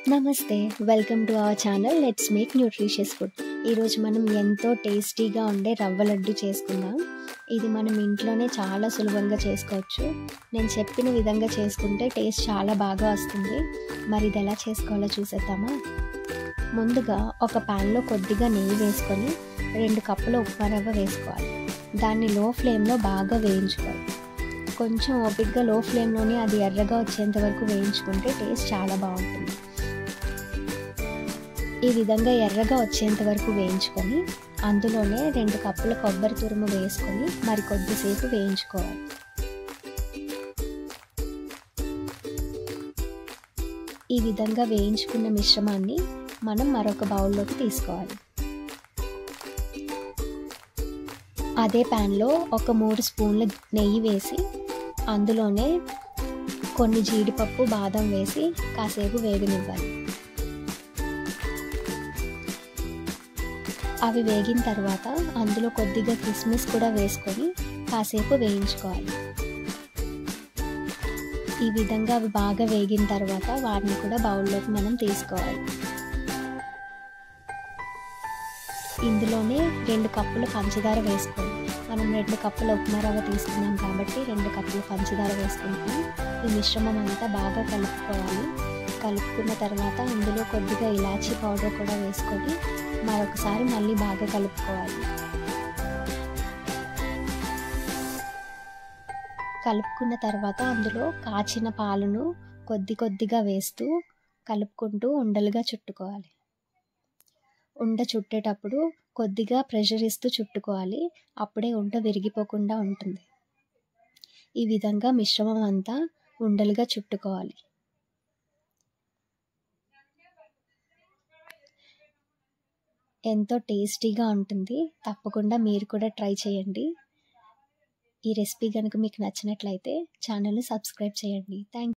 నమస్తే welcome to our channel let's make nutritious food ఈరోజు మనం ఎంతో టేస్టీగా ఉండే రవ్వ లడ్డు చేసుకుందాం ఇది మనం ఇంట్లోనే చాలా సులభంగా చేసుకోవచ్చు నేను చెప్పిన విధంగా చేసుకుంటే టేస్ట్ చాలా బాగా వస్తుంది మరి ఇది ఎలా చేసుకోవాలో చూసేద్దామా ముందుగా ఒక ప్యాన్లో కొద్దిగా నెయ్యి వేసుకొని రెండు కప్పుల ఉప్మా రవ్వ వేసుకోవాలి దాన్ని లో ఫ్లేమ్లో బాగా వేయించుకోవాలి కొంచెం ఓపిక్గా లో ఫ్లేమ్లోనే అది ఎర్రగా వచ్చేంత వరకు వేయించుకుంటే టేస్ట్ చాలా బాగుంటుంది ఈ విధంగా ఎర్రగా వచ్చేంత వరకు వేయించుకొని అందులోనే రెండు కప్పుల కొబ్బరి తురుము వేసుకొని మరి కొద్దిసేపు వేయించుకోవాలి ఈ విధంగా వేయించుకున్న మిశ్రమాన్ని మనం మరొక బౌల్లోకి తీసుకోవాలి అదే ప్యాన్లో ఒక మూడు స్పూన్ల నెయ్యి వేసి అందులోనే కొన్ని జీడిపప్పు బాదం వేసి కాసేపు వేగనివ్వాలి అవి వేగిన తర్వాత అందులో కొద్దిగా కిస్మిస్ కూడా వేసుకొని కాసేపు వేయించుకోవాలి ఈ విధంగా అవి బాగా వేగిన తర్వాత వాటిని కూడా బౌల్లోకి మనం తీసుకోవాలి ఇందులోనే రెండు కప్పులు పంచదార వేసుకోవాలి మనం రెండు కప్పుల ఉప్మా రవ్వ తీసుకున్నాం కాబట్టి రెండు కప్పులు పంచదార వేసుకుంటాం ఈ మిశ్రమం అంతా బాగా కలుపుకోవాలి కలుపుకున్న తర్వాత ఇందులో కొద్దిగా ఇలాచీ పౌడర్ కూడా వేసుకొని మరొకసారి మళ్ళీ బాగా కలుపుకోవాలి కలుపుకున్న తర్వాత అందులో కాచిన పాలను కొద్ది కొద్దిగా వేస్తూ కలుపుకుంటూ ఉండలుగా చుట్టుకోవాలి ఉండ చుట్టేటప్పుడు కొద్దిగా ప్రెషర్ ఇస్తూ చుట్టుకోవాలి అప్పుడే ఉండ విరిగిపోకుండా ఉంటుంది ఈ విధంగా మిశ్రమం అంతా ఉండలుగా చుట్టుకోవాలి ఎంతో టేస్టీగా ఉంటుంది తప్పకుండా మీరు కూడా ట్రై చేయండి ఈ రెసిపీ కనుక మీకు నచ్చినట్లయితే ఛానల్ని సబ్స్క్రైబ్ చేయండి థ్యాంక్